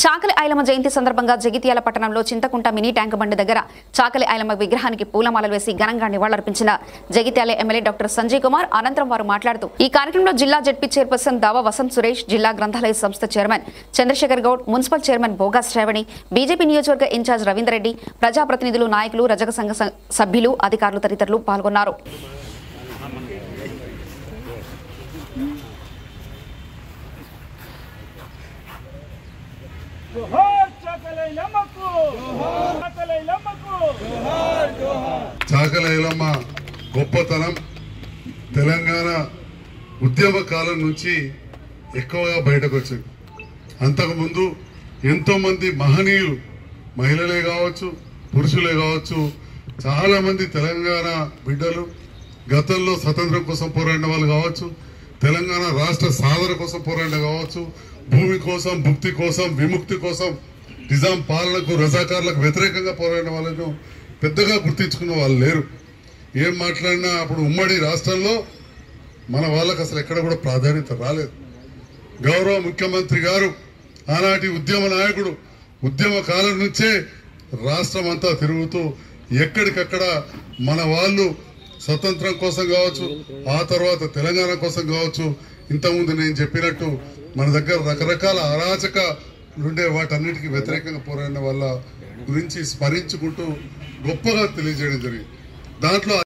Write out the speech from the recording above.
చాకలి ఐలమ్మ జయంతి సందర్భంగా జగిత్యాల పట్టణంలో Chintakunta mini tank బండి దగ్గర చాకలి ఐలమ్మ విగ్రహానికి పూలమాలలు వేసి ఘనంగా నివాళులర్పించిన జగిత్యాల ఎమ్మెల్యే డాక్టర్ సంజయ్ కుమార్ అనంతరం వారు మాట్లాడుతూ ఈ కార్యక్రమంలో జిల్లా జడ్పీ చైర్పర్సన్ దావా వసంత్ సురేష్ జిల్లా గ్రంథాలయ సంస్థ chairman Chandrasekhar Goud municipal chairman Boga Sravani BJP నియోజకవర్గ ఇన్ఛార్జ్ రవీందర్ రెడ్డి ప్రజాప్రతినిధులు నాయకులు రజక సంఘ స- సభ్యులు అధికారులు తదితరులు పాల్గొన్నారు జోహార్ చాకలైలమ్మకు జోహార్ చాకలైలమ్మకు చాకలైలమ్మ గొప్పతనం తెలంగాణ ఉద్యమ కాలం నుంచి ఎక్కువగా బయటకు వచ్చింది అంతకుముందు ఎంతోమంది మహనీయులు మహిళలే కావచ్చు పురుషులే కావచ్చు చాలా మంది తెలంగాణ బిడ్డలు గతంలో స్వతంత్రం కోసం పోరాడిన వాళ్ళు కావచ్చు తెలంగాణ రాష్ట్ర సాధన కోసం పోరాడిన కావచ్చు భూమి కోసం భుక్తి కోసం విముక్తి కోసం నిజాం పాలనకు రజాకారులకు వ్యతిరేకంగా పోరాడిన వాళ్ళను పెద్దగా గుర్తించుకున్న వాళ్ళు లేరు ఏం మాట్లాడినా అప్పుడు ఉమ్మడి రాష్ట్రంలో మన వాళ్ళకి అసలు ఎక్కడ కూడా ప్రాధాన్యత రాలేదు గౌరవ ముఖ్యమంత్రి గారు ఆనాటి ఉద్యమ నాయకుడు ఉద్యమ కాలం నుంచే రాష్ట్రం అంతా తిరుగుతూ ఎక్కడికక్కడ మన వాళ్ళు స్వతంత్రం కోసం కావచ్చు ఆ తర్వాత తెలంగాణ కోసం కావచ్చు ఇంతకుముందు నేను చెప్పినట్టు మన దగ్గర రకరకాల అరాచక ఉండే వాటన్నిటికీ వ్యతిరేకంగా పోరాడిన వాళ్ళ గురించి స్మరించుకుంటూ గొప్పగా తెలియజేయడం జరిగింది దాంట్లో